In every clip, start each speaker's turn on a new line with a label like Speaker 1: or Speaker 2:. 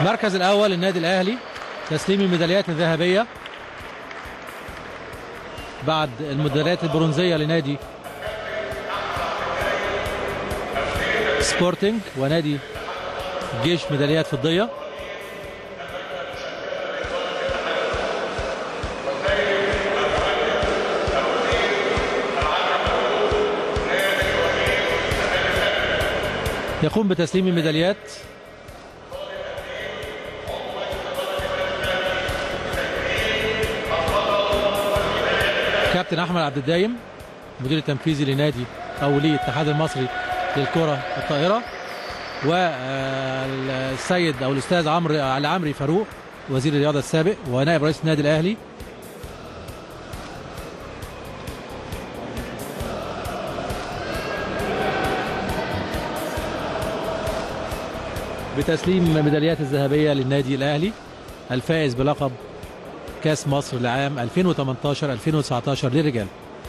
Speaker 1: المركز الاول النادي الاهلي تسليم الميداليات الذهبيه بعد الميداليات البرونزيه لنادي سبورتنج ونادي جيش ميداليات فضيه يقوم بتسليم الميداليات كابتن احمد عبد الدايم المدير التنفيذي لنادي او للاتحاد المصري للكره الطائره والسيد او الاستاذ عمرو العمري فاروق وزير الرياضه السابق ونائب رئيس النادي الاهلي بتسليم ميداليات الذهبيه للنادي الاهلي الفائز بلقب كاس مصر لعام 2018 2019 للرجال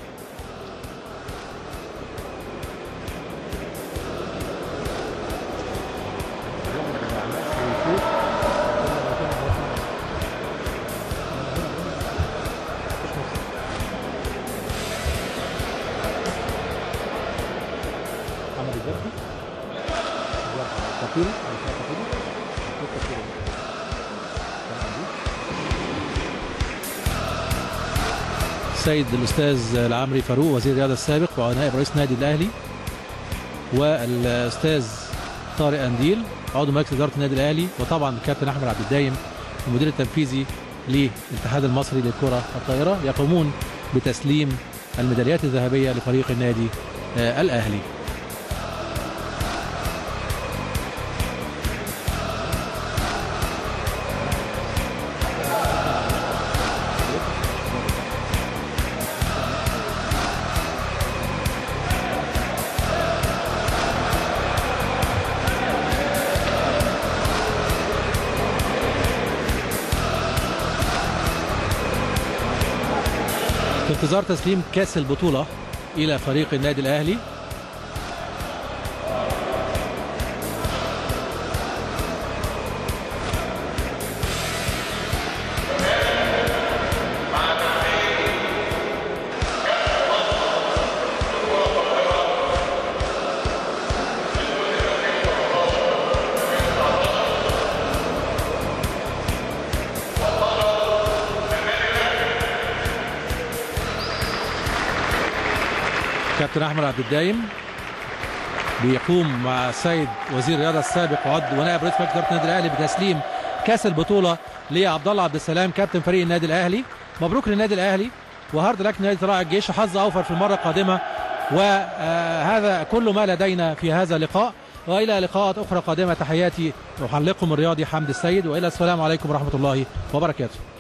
Speaker 1: السيد الاستاذ العمري فاروق وزير الرياضه السابق ونائب رئيس النادي الاهلي والاستاذ طارق انديل عضو مجلس اداره النادي الاهلي وطبعا الكابتن احمد عبد الدايم المدير التنفيذي للاتحاد المصري للكره الطائره يقومون بتسليم الميداليات الذهبيه لفريق النادي آه الاهلي في انتظار تسليم كاس البطولة إلى فريق النادي الأهلي كابتن احمد عبد الدايم بيقوم مع السيد وزير الرياضه السابق وعضو ونائب رئيس مجلس اداره النادي الاهلي بتسليم كاس البطوله لعبد الله عبد السلام كابتن فريق النادي الاهلي مبروك للنادي الاهلي وهارد لك نادي طلائع الجيش حظ اوفر في المره القادمه وهذا كل ما لدينا في هذا اللقاء والى لقاءات اخرى قادمه تحياتي محلقكم الرياضي حمد السيد والى السلام عليكم ورحمه الله وبركاته